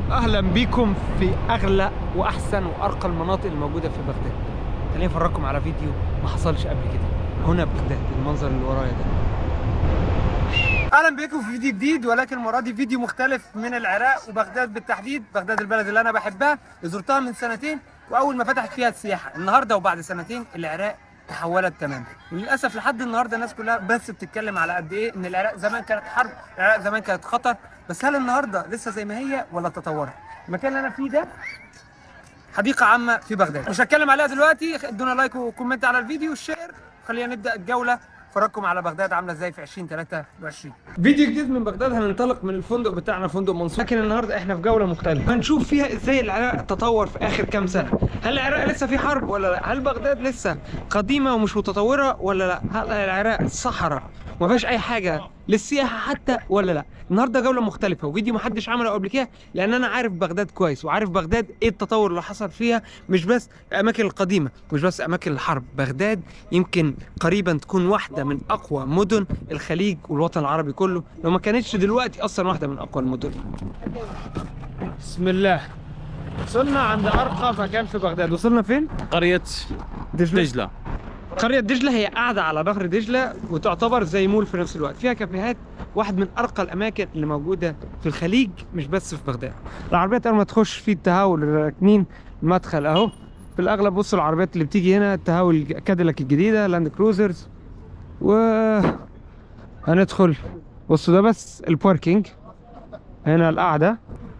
اهلا بيكم في اغلى واحسن وارقى المناطق الموجوده في بغداد خليني افرجكم على فيديو ما حصلش قبل كده هنا بغداد المنظر اللي ورايا ده اهلا بيكم في فيديو جديد ولكن المره دي فيديو مختلف من العراق وبغداد بالتحديد بغداد البلد اللي انا بحبها اللي زرتها من سنتين واول ما فتحت فيها السياحه النهارده وبعد سنتين العراق تحولت تماما وللاسف لحد النهارده الناس كلها بس بتتكلم على قد ايه ان العراق زمان كانت حرب العراق زمان كانت خطر بس هل النهارده لسه زي ما هي ولا تطورت المكان اللي انا فيه ده حديقه عامه في بغداد مش هتكلم عليها دلوقتي ادونا لايك وكومنت على الفيديو والشير خلينا نبدا الجوله فرجكم على بغداد عامله ازاي في 2023 فيديو جديد من بغداد هننطلق من الفندق بتاعنا فندق منصور لكن النهارده احنا في جوله مختلفه هنشوف فيها ازاي العراق تطور في اخر كام سنه هل العراق لسه في حرب ولا لا هل بغداد لسه قديمه ومش متطوره ولا لا هل العراق صحراء وما فيهاش اي حاجه للسياحه حتى ولا لا النهارده جوله مختلفه وفيديو ما حدش عمله قبل كده لان انا عارف بغداد كويس وعارف بغداد ايه التطور اللي حصل فيها مش بس الاماكن القديمه مش بس اماكن الحرب بغداد يمكن قريبا تكون واحده من اقوى مدن الخليج والوطن العربي كله لو ما كانتش دلوقتي اصلا واحده من اقوى المدن بسم الله وصلنا عند ارقى مكان في بغداد وصلنا فين قرية دجله دجلة قرية دجلة هي قاعدة على نهر دجلة وتعتبر زي مول في نفس الوقت فيها كافيهات واحد من أرقى الأماكن اللي موجودة في الخليج مش بس في بغداد العربيات أول ما تخش في التهاول الراكنين المدخل أهو في الأغلب بصوا العربيات اللي بتيجي هنا التهاول كاديلاك الجديدة لاند كروزرز و هندخل بصوا ده بس الباركينج هنا القعدة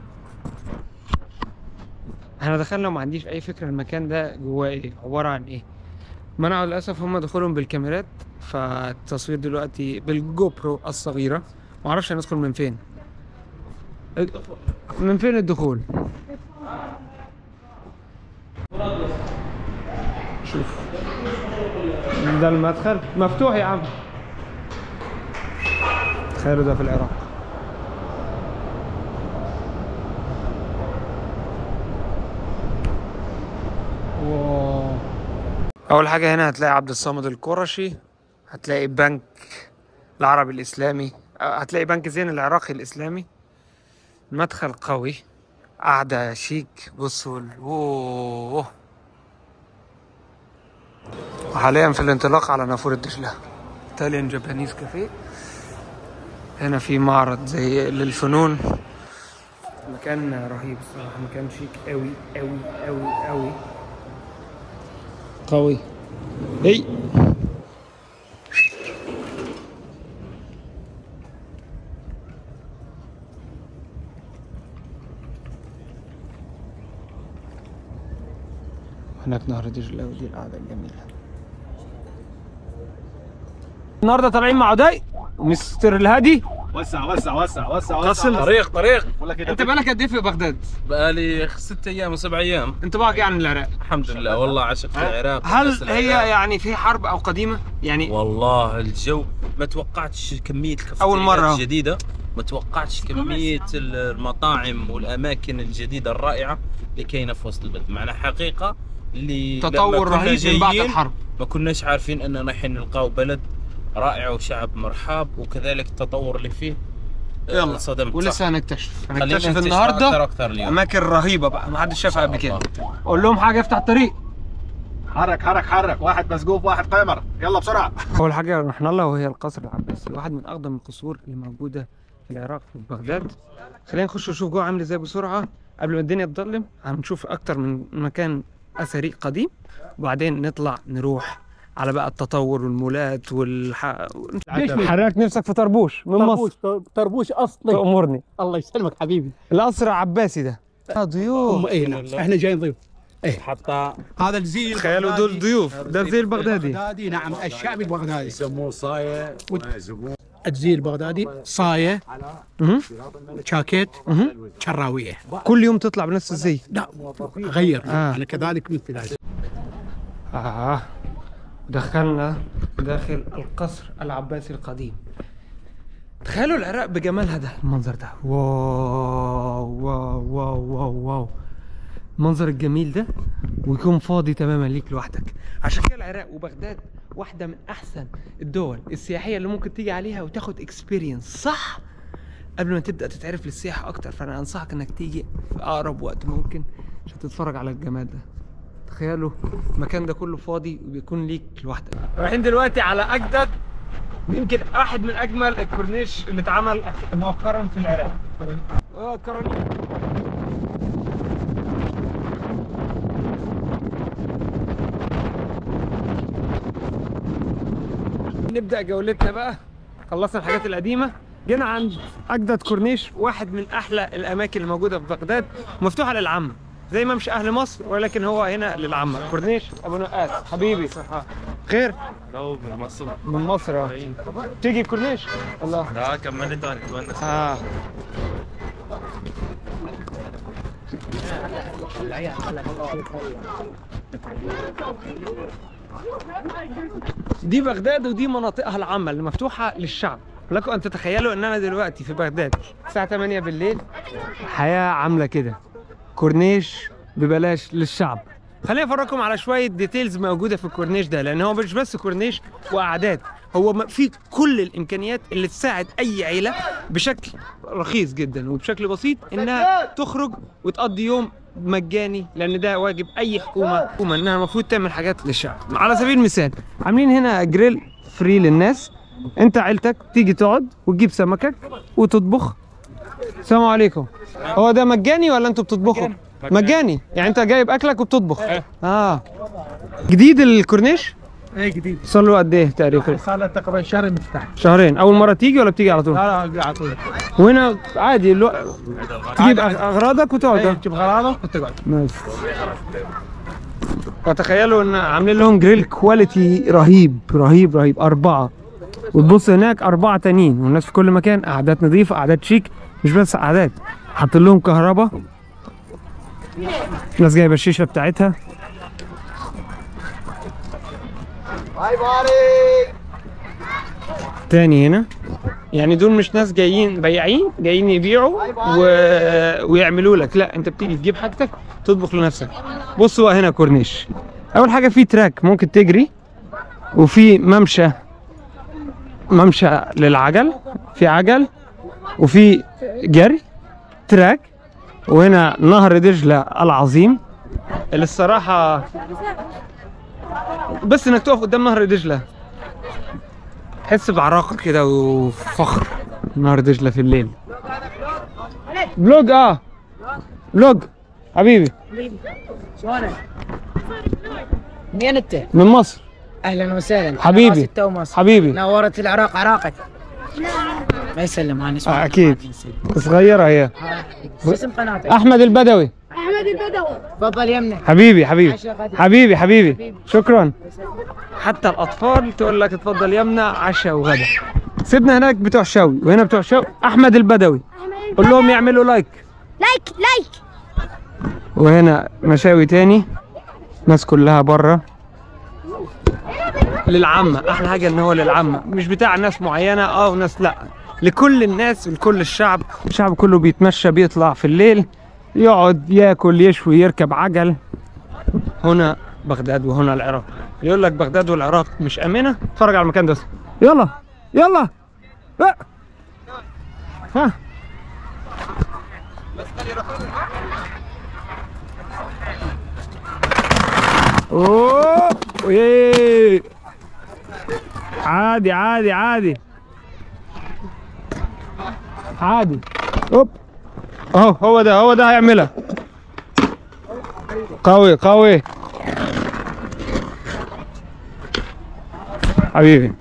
احنا دخلنا وما عنديش اي فكره المكان ده جواه ايه عباره عن ايه منعوا للاسف هم دخولهم بالكاميرات فالتصوير دلوقتي بالجو برو الصغيره ما اعرفش هندخل من فين من فين الدخول شوف ده المدخل مفتوح يا عم تخيلوا ده في العراق واو اول حاجه هنا هتلاقي عبد الصمد القرشي هتلاقي بنك العربي الاسلامي أه، هتلاقي بنك زين العراقي الاسلامي مدخل قوي قعده شيك بصوا ال- اوه وحاليا في الانطلاق على نافوره دجله ايطاليان جابانيز كافيه هنا في معرض زي للفنون مكان رهيب الصراحه مكان شيك قوي قوي قوي قوي قوي هي هناك نهر دجلة ودي القعدة الجميلة النهارده طالعين مع عدي ومستر الهادي وسع وسع وسع وسع قصل. طريق طريق ولا كده انت بالك قد ايه في بغداد؟ بقالي ست ايام وسبع ايام انطباعك ايه عن العراق؟ الحمد لله والله عشق في العراق هل بس هي العراق. يعني في حرب او قديمة؟ يعني والله الجو ما توقعتش كمية الكافيتريات أول مرة. الجديدة ما توقعتش كمية المطاعم والأماكن الجديدة الرائعة اللي كاينة في وسط البلد معناها حقيقة اللي لما تطور كنا رهيب من بعد جايين الحرب ما كناش عارفين أننا رايحين نلقاو بلد رائع وشعب مرحب وكذلك التطور اللي فيه آه، يلا. صدمت ولسه هنكتشف خلينا هنكتشف نكتشف النهارده أكثر أكثر اليوم اماكن رهيبه بقى ما حدش شافها قبل إن شاء كده قول لهم حاجه افتح الطريق حرك حرك حرك واحد مسقوف واحد قمر يلا بسرعه اول حاجه رحنا لها وهي القصر العباسي واحد من اقدم القصور اللي موجوده في العراق في بغداد خلينا نخش نشوف جوه عامل ازاي بسرعه قبل ما الدنيا تظلم هنشوف اكتر من مكان اثري قديم وبعدين نطلع نروح على بقى التطور والمولات والح... حضرتك نفسك في طربوش من مصر طربوش طربوش اصلي تأمرني الله يسلمك حبيبي القصر العباسي ده آه، ضيوف هم ايه نعم احنا جايين ضيوف حتى هذا الزي تخيلوا دول ضيوف ده الزي البغدادي البغدادي نعم الشعبي البغدادي يسموه صايه زبون الزي البغدادي صايه مهم. جاكيت مهم. شراويه كل يوم تطلع بنفس الزي لا غير آه. انا كذلك مثل هذا آه دخلنا داخل القصر العباسي القديم تخيلوا العراق بجمالها ده المنظر ده واو واو واو واو واو المنظر الجميل ده ويكون فاضي تماما ليك لوحدك عشان كده العراق وبغداد واحدة من أحسن الدول السياحية اللي ممكن تيجي عليها وتاخد اكسبيرينس صح قبل ما تبدا تتعرف للسياحه اكتر فانا انصحك انك تيجي في اقرب وقت ممكن عشان تتفرج على الجمال ده تخيلوا المكان ده كله فاضي وبيكون ليك لوحدك رايحين دلوقتي على اجدد يمكن واحد من اجمل الكورنيش اللي اتعمل مؤخرا في العراق اه كرانيك نبدا جولتنا بقى خلصنا الحاجات القديمه جينا عند اجدد كورنيش واحد من احلى الاماكن الموجوده في بغداد مفتوحه للعامه زي ما مش اهل مصر ولكن هو هنا للعامه كورنيش ابو نقاس حبيبي خير لو من مصر من مصر اه تيجي كورنيش الله لا كملي تاني تونس اه دي بغداد ودي مناطقها العامة اللي مفتوحة للشعب لكم أن تتخيلوا أن أنا دلوقتي في بغداد الساعة 8 بالليل حياة عاملة كده كورنيش ببلاش للشعب خليني افرجكم على شويه ديتيلز موجوده في الكورنيش ده لان هو مش بس كورنيش وقعدات هو م- في كل الامكانيات اللي تساعد اي عيله بشكل رخيص جدا وبشكل بسيط انها تخرج وتقضي يوم مجاني لان ده واجب اي حكومه حكومه انها المفروض تعمل حاجات للشعب على سبيل المثال عاملين هنا جريل فري للناس انت عيلتك تيجي تقعد وتجيب سمكك وتطبخ السلام عليكم هو ده مجاني ولا انتوا بتطبخوا مجاني يعني انت جايب اكلك وبتطبخ اه جديد الكورنيش ايه جديد صار له قد ايه تقريبا صار له تقريبا شهر مفتاح شهرين اول مره تيجي ولا بتيجي على طول لا لا على طول وهنا عادي الو... تجيب أغ- اغراضك وتقعد ايه آه. تجيب غراضه وتقعد ماشي وتخيلوا ان عاملين لهم جريل كواليتي رهيب رهيب رهيب اربعه وتبص هناك اربعه تانيين والناس في كل مكان قعدات نظيفه قعدات شيك مش بس قعدات حاطين لهم كهرباء ناس جايبه الشيشه بتاعتها تاني هنا يعني دول مش ناس جايين بياعين جايين يبيعوا و... ويعملوا لك لا انت بتيجي تجيب حاجتك تطبخ لنفسك بصوا بقى هنا كورنيش اول حاجه في تراك ممكن تجري وفي ممشى ممشى للعجل في عجل وفي جري تراك وهنا نهر دجله العظيم اللي الصراحه بس انك تقف قدام نهر دجله تحس بعراقه كده وفخر نهر دجله في الليل فلوج اه فلوج حبيبي مين انت؟ من مصر اهلا وسهلا حبيبي. ستة ومصر حبيبي نورت العراق عراقك ما يسلم انا اسمي آه، اكيد صغيره هي شو اسم قناتك؟ احمد البدوي تفضل يمنا حبيبي حبيبي عشا غدا. حبيبي حبيبي شكرا حتى الاطفال تقول لك اتفضل يمنا عشاء وغدا سيبنا هناك بتوع شوي وهنا بتوع شوي احمد البدوي قول لهم يعملوا لايك لايك لايك وهنا مشاوي تاني ناس كلها بره للعامة أحلى حاجة إن هو للعامة مش بتاع ناس معينة أه وناس لأ لكل الناس ولكل الشعب الشعب كله بيتمشى بيطلع في الليل يقعد ياكل يشوي يركب عجل هنا بغداد وهنا العراق يقول لك بغداد والعراق مش آمنة اتفرج على المكان ده يلا يلا أه. ها اوه إيه. عادي عادي عادي عادي اوب اهو هو ده هو ده هيعملها قوي قوي حبيبي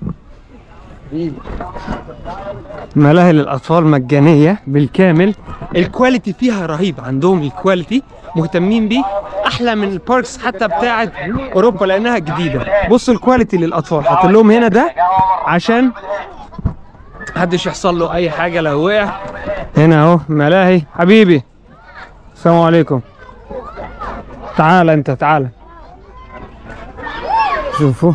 ملاهي للاطفال مجانيه بالكامل الكواليتي فيها رهيب عندهم الكواليتي مهتمين بيه احلى من الباركس حتى بتاعه اوروبا لانها جديده بصوا الكواليتي للاطفال حاطين لهم هنا ده عشان محدش يحصل له اي حاجه لو وقع هنا اهو ملاهي حبيبي السلام عليكم تعال انت تعال شوفوا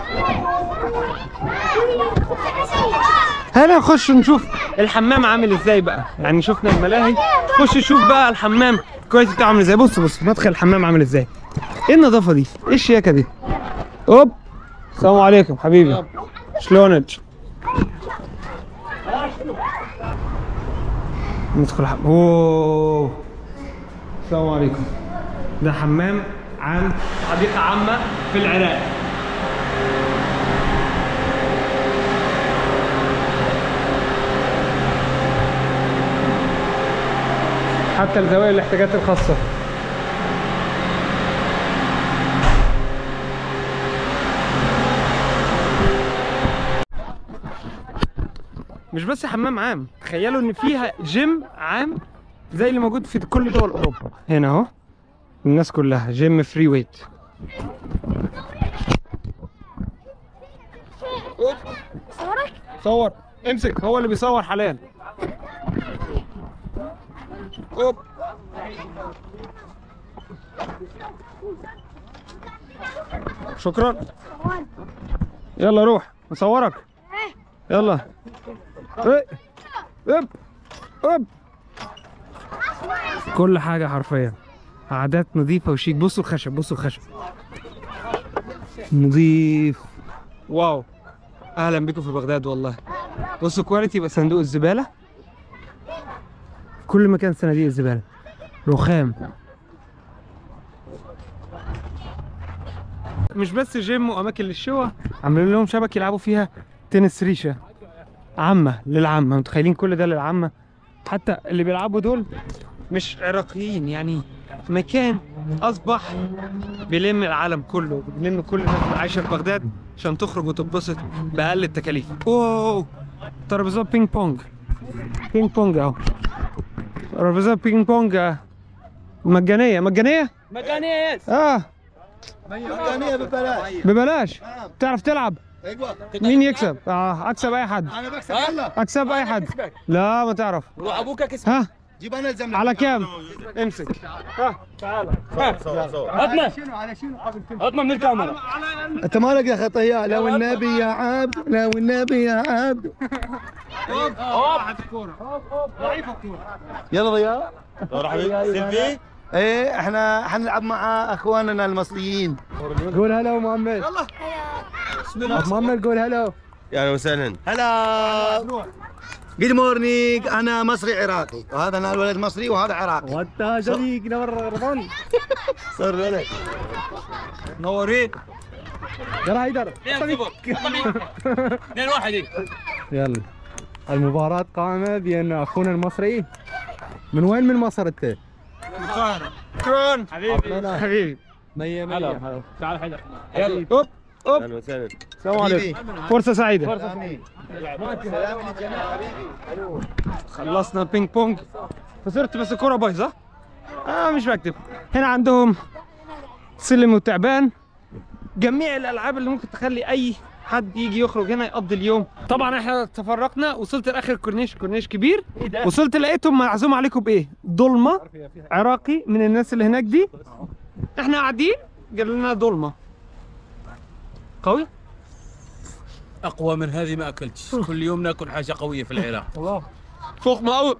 هلا نخش نشوف الحمام عامل ازاي بقى يعني شفنا الملاهي خش شوف بقى الحمام الكواليتي بتاعه عامل ازاي بص بص مدخل الحمام عامل ازاي ايه النظافه دي ايه الشياكه دي اوب السلام عليكم حبيبي شلونك ندخل حمام اوه السلام عليكم ده حمام عام حديقة عامة في العراق حتى لذوي الاحتياجات الخاصة مش بس حمام عام تخيلوا ان فيها جيم عام زي اللي موجود في كل دول اوروبا هنا اهو الناس كلها جيم فري ويت صور امسك هو اللي بيصور حاليا اوب شكرا يلا روح نصورك يلا إيه. اوب اوب كل حاجة حرفيا عادات نظيفة وشيك بصوا الخشب بصوا الخشب نظيف واو اهلا بكم في بغداد والله بصوا كواليتي يبقى صندوق الزبالة في كل مكان صناديق الزبالة رخام مش بس جيم واماكن للشوا عاملين لهم شبكة يلعبوا فيها تنس ريشة عامة للعامة متخيلين كل ده للعامة حتى اللي بيلعبوا دول مش عراقيين يعني مكان اصبح بيلم العالم كله بيلم كل الناس اللي عايشه في بغداد عشان تخرج وتتبسط باقل التكاليف اوه ترابيزات بينج بونج بينج بونج اهو ترابيزات بينج بونج آه. مجانيه مجانيه مكانية يس اه مجانية ببلاش ببلاش تعرف تلعب ايوه مين يكسب اه اكسب اي حد انا بكسب يلا اكسب اي حد لا ما تعرف وابوك كسب ها جيب انا الزمن على كام امسك ها عطنا عطنا من الكاميرا انت مالك يا خطيه لو النبي يا عبد لو النبي يا عبد يلا ضياء سيلفي ايه احنا حنلعب مع اخواننا المصريين قول هلا ومحمد يلا محمد قول هلا اهلا وسهلا هلا جود مورنينج انا مصري عراقي وهذا انا الولد مصري وهذا عراقي وانت شريك نور رمضان صار ولد نورين يلا هيدر اثنين واحد يلا المباراة قائمة بين اخونا المصري من وين من مصر انت؟ شكرا حبيبي حبيبي مية مية تعال حيدر يلا اوب اوب اهلا وسهلا السلام عليكم فرصة سعيدة خلصنا بينج بونج خسرت بس الكرة بايظة اه مش بكتب هنا عندهم سلم وتعبان جميع الالعاب اللي ممكن تخلي اي حد يجي يخرج هنا يقضي اليوم طبعا احنا تفرقنا وصلت لاخر كورنيش كورنيش كبير وصلت لقيتهم معزوم عليكم بايه ضلمه عراقي من الناس اللي هناك دي احنا قاعدين قال لنا ضلمه قوي اقوى من هذه ما اكلتش كل يوم ناكل حاجه قويه في العراق فوق ما قوي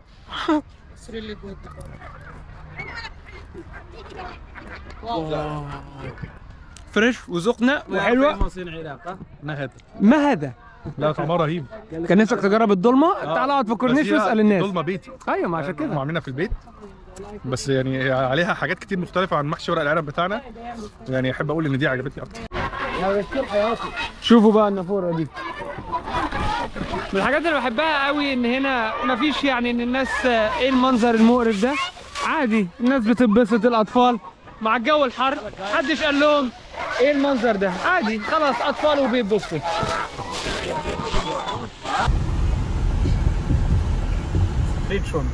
فريش وذقنا وحلوه ما هذا لا طعمها رهيب كان نفسك تجرب الضلمه تعال اقعد في الكورنيش واسال الناس ضلمه بيتي ايوه ما عشان هم كده عاملينها في البيت بس يعني هي عليها حاجات كتير مختلفه عن محشي ورق العنب بتاعنا يعني احب اقول ان دي عجبتني اكتر شوفوا بقى النافوره دي من الحاجات اللي بحبها قوي ان هنا مفيش يعني ان الناس آه، ايه المنظر المقرف ده عادي الناس بتتبسط الاطفال مع الجو الحر محدش قال لهم ايه المنظر ده عادي خلاص اطفال وبيتبسطوا ريتشون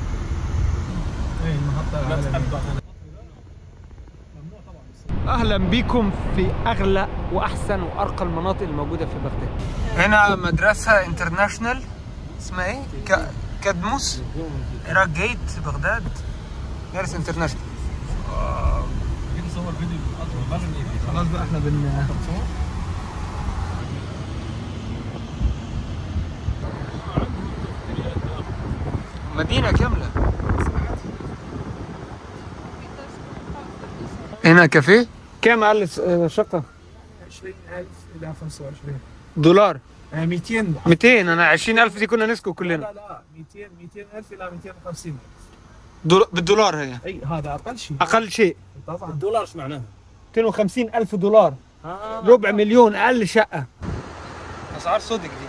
اهلا بيكم في اغلى واحسن وارقى المناطق الموجوده في بغداد هنا مدرسه انترناشونال اسمها ايه ك... كدموس عراق جيت بغداد مدرسه انترناشونال خلاص بقى احنا بن مدينة كاملة هنا كافيه كام قال الشقة؟ 20000 إلى 25 دولار 200 200 انا 20000 دي كنا نسكت كلنا لا 200 200000 الى 250 دول بالدولار هي اي هذا اقل شيء اقل شيء طبعا الدولار ايش معناها؟ 250 الف دولار ربع مليون اقل شقه اسعار صدق دي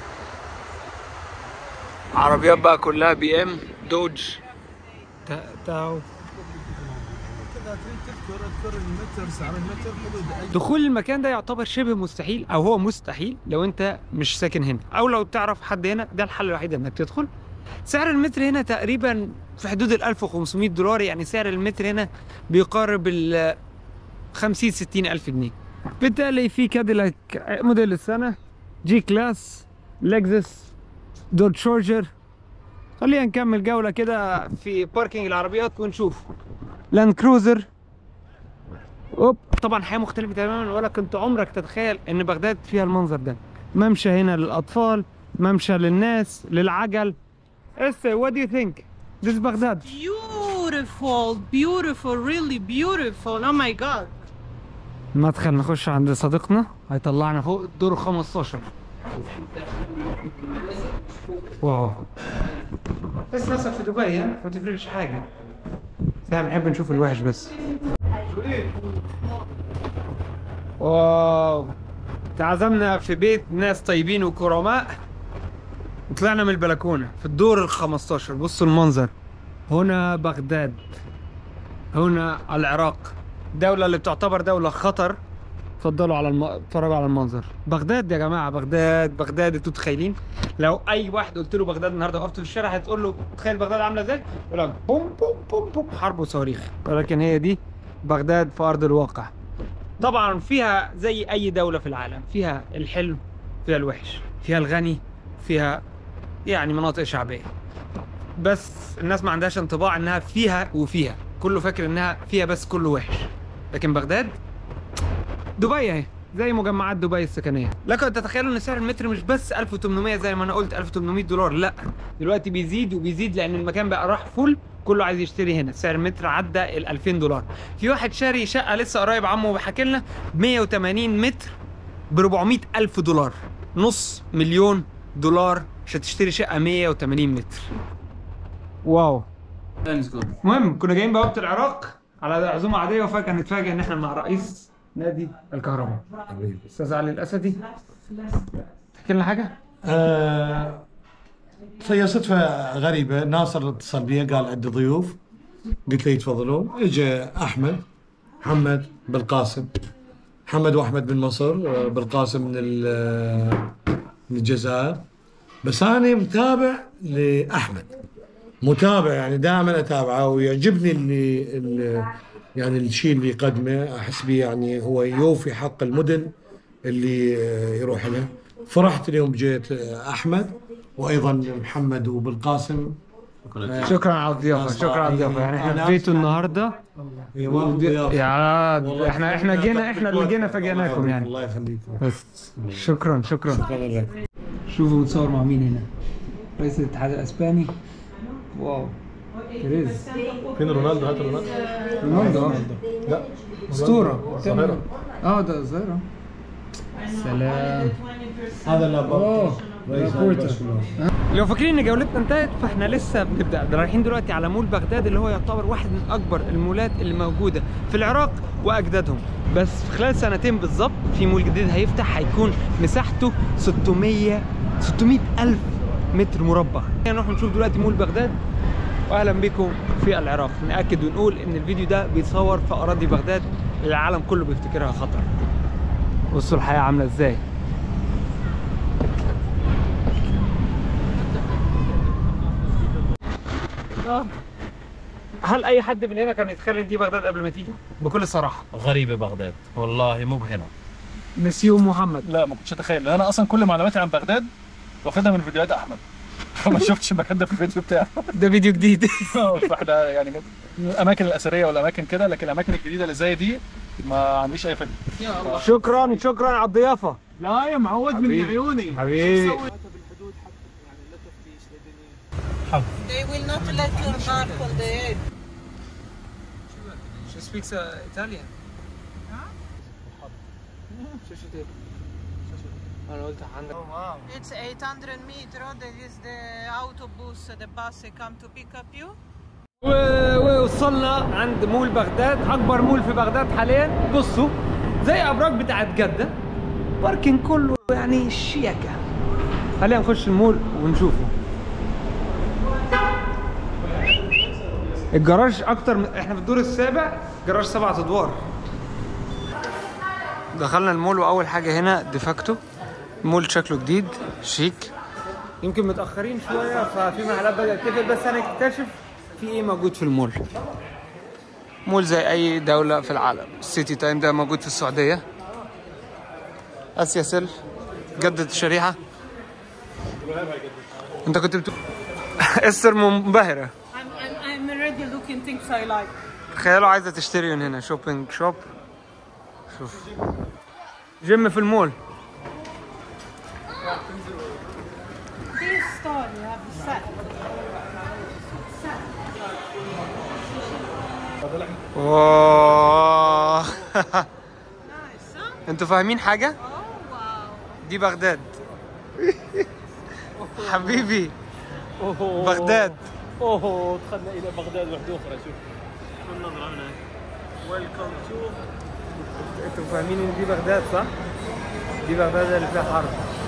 عربيات بقى كلها بي ام دوج تا- تاو كذا تريد تذكر اذكر المتر سعر المتر حدود 1000 دخول المكان ده يعتبر شبه مستحيل او هو مستحيل لو انت مش ساكن هنا او لو تعرف حد هنا ده الحل الوحيد انك تدخل سعر المتر هنا تقريبا في حدود ال 1500 دولار يعني سعر المتر هنا بيقارب ال 50 60 الف جنيه بالتالي في كاديلاك موديل السنه جي كلاس لكزس دوج شارجر خلينا نكمل جوله كده في باركينج العربيات ونشوف لاند كروزر اوب طبعا حياه مختلفه تماما ولا كنت عمرك تتخيل ان بغداد فيها المنظر ده ممشى هنا للاطفال ممشى للناس للعجل اسا what do you think this is بغداد Beautiful, beautiful, really beautiful. Oh my god. مدخل نخش عند صديقنا هيطلعنا فوق الدور 15 واو بس نفسك في دبي ها ما تفرقش حاجه بس احنا بنحب نشوف الوحش بس واو تعزمنا في بيت ناس طيبين وكرماء وطلعنا من البلكونه في الدور ال 15 بصوا المنظر هنا بغداد هنا العراق دولة اللي بتعتبر دولة خطر اتفضلوا على الم... اتفرجوا على المنظر بغداد يا جماعة بغداد بغداد انتوا متخيلين لو أي واحد قلت له بغداد النهاردة وقفت في الشارع هتقول له تخيل بغداد عاملة ازاي؟ يقول لك بوم بوم بوم بوم حرب وصواريخ ولكن هي دي بغداد في أرض الواقع طبعا فيها زي أي دولة في العالم فيها الحلو فيها الوحش فيها الغني فيها يعني مناطق شعبية بس الناس ما عندهاش انطباع انها فيها وفيها كله فاكر انها فيها بس كله وحش لكن بغداد دبي اهي زي مجمعات دبي السكنيه لكن تتخيلوا ان سعر المتر مش بس 1800 زي ما انا قلت 1800 دولار لا دلوقتي بيزيد وبيزيد لان المكان بقى راح فل كله عايز يشتري هنا سعر المتر عدى ال 2000 دولار في واحد شاري شقه لسه قريب عمه بيحكي لنا ب 180 متر ب 400 الف دولار نص مليون دولار عشان تشتري شقه 180 متر واو المهم كنا جايين بوابه العراق على عزومه عاديه وفجاه نتفاجئ ان احنا مع رئيس نادي الكهرباء استاذ علي الاسدي تحكي لنا حاجه؟ آه هي صدفة غريبة ناصر اتصل بي قال عندي ضيوف قلت له يتفضلون اجى احمد محمد بالقاسم محمد واحمد من مصر آه، بالقاسم من ال- من الجزائر بس انا متابع لاحمد متابع يعني دائما اتابعه ويعجبني اللي, اللي يعني الشيء اللي يقدمه احس به يعني هو يوفي حق المدن اللي آه، يروح لها فرحت اليوم جيت آه، احمد وايضا محمد وبالقاسم آه، شكرا على الضيافه ناس شكرا على الضيافه يعني احنا أنا في بيته أحسن. النهارده هي ما في ضيافة. يا عاد والله احنا احنا جينا احنا اللي جينا الله فاجئناكم يعني الله يخليك بس شكرا شكرا شوفوا متصور مع مين هنا رئيس الاتحاد الاسباني واو بيريز فين رونالدو هات رونالدو رونالدو آه. لا اسطوره ظاهرة. اه ده ظاهره سلام هذا لابورتا اوه رئيس لابورتا. برشلونة. لو فاكرين ان جولتنا انتهت فاحنا لسه بنبدا ده رايحين دلوقتي على مول بغداد اللي هو يعتبر واحد من اكبر المولات اللي موجوده في العراق واجدادهم بس في خلال سنتين بالظبط في مول جديد هيفتح هيكون مساحته 600 600 الف متر مربع نروح نشوف دلوقتي مول بغداد واهلا بكم في العراق ناكد ونقول ان الفيديو ده بيتصور في اراضي بغداد اللي العالم كله بيفتكرها خطر بصوا الحياه عامله ازاي هل اي حد من هنا كان يتخيل إن دي بغداد قبل ما تيجي بكل صراحه غريبه بغداد والله مو بهنا مسيو محمد لا ما كنتش اتخيل لأن انا اصلا كل معلوماتي عن بغداد واخدها من فيديوهات احمد فما شفتش المكان ده في الفيديو بتاعه ده فيديو جديد فاحنا يعني الاماكن الاثريه والاماكن كده لكن الاماكن الجديده اللي زي دي ما عنديش اي فكره شكرا شكرا على الضيافه لا يا معود من عيوني حبيبي They will not let your mark on the head. She speaks uh, Italian. انا قلت عندك It's 800 meter. There is the autobus, the bus come to pick up you. و- ووصلنا عند مول بغداد اكبر مول في بغداد حاليا بصوا زي ابراج بتاعت جده باركنج كله يعني شياكه خلينا نخش المول ونشوفه الجراج اكتر من احنا في الدور السابع جراج سبعة ادوار دخلنا المول واول حاجه هنا ديفاكتو مول شكله جديد شيك يمكن متاخرين شويه ففي محلات بدات تقفل بس هنكتشف في ايه موجود في المول مول زي اي دوله في العالم السيتي تايم ده موجود في السعوديه اسيا سيل جدة الشريحه انت كنت بتقول استر منبهره I'm, I'm, I'm already looking things I like. تخيلوا عايزه تشتري من هنا شوبينج شوب شوف جيم في المول This store you have the set. واو Nice, huh? انتوا فاهمين حاجه Oh wow. دي بغداد حبيبي بغداد اوه دخلنا الى بغداد وحده اخرى شوف شوف النظره هناك ويلكم تو انتوا فاهمين ان دي بغداد صح؟ دي بغداد اللي فيها حرب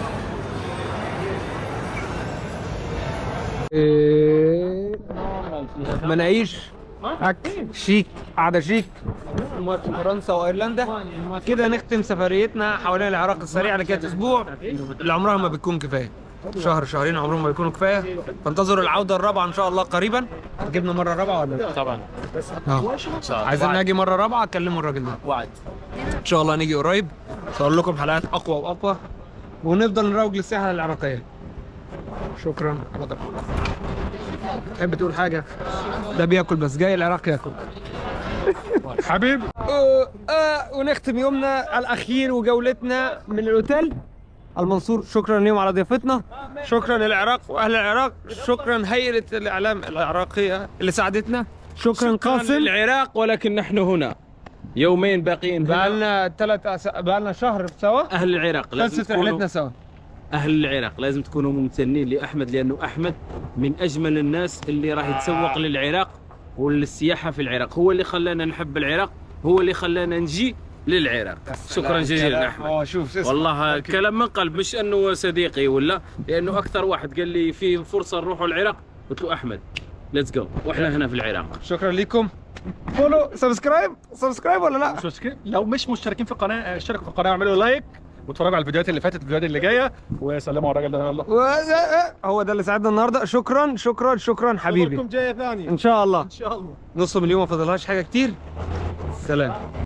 مناقيش اكل شيك قعده شيك في فرنسا وايرلندا كده نختم سفريتنا حوالين العراق السريعه اللي كانت اسبوع اللي عمرها ما بتكون كفايه شهر شهرين عمرهم ما بيكونوا كفايه فانتظروا العوده الرابعه ان شاء الله قريبا جبنا مره رابعه ولا لا؟ طبعا اه عايزين نجي مره رابعه اكلموا الراجل ده وعد ان شاء الله نيجي قريب صور لكم حلقات اقوى واقوى ونفضل نروج للساحه العراقيه شكرا على ضبطكم تحب تقول حاجه ده بياكل بس جاي العراق ياكل حبيب آه، آه، ونختم يومنا الاخير وجولتنا من الاوتيل المنصور شكرا ليهم على ضيافتنا شكرا للعراق واهل العراق شكرا هيئه الاعلام العراقيه اللي ساعدتنا شكرا قاسم العراق ولكن نحن هنا يومين باقيين هنا. بقالنا ثلاث أس... بقالنا شهر سوا اهل العراق لازم خلصت تكونوا رحلتنا سوا اهل العراق لازم تكونوا ممتنين لاحمد لانه احمد من اجمل الناس اللي راح يتسوق للعراق وللسياحه في العراق هو اللي خلانا نحب العراق هو اللي خلانا نجي للعراق شكرا جزيلا احمد اه شوف اسمع. والله كلام من قلب مش انه صديقي ولا لانه اكثر واحد قال لي في فرصه نروحوا العراق قلت له احمد ليتس جو واحنا هنا في العراق شكرا لكم فولو سبسكرايب سبسكرايب ولا لا مش مشكلة. لو مش مشتركين في القناه اشتركوا في القناه واعملوا لايك واتفرجوا على الفيديوهات اللي فاتت الفيديوهات اللي جايه وسلموا على الراجل ده يلا و- هو ده اللي ساعدنا النهارده شكرا شكرا شكرا حبيبي جايه ثانيه ان شاء الله ان شاء الله نص مليون ما فضلهاش حاجه كتير سلام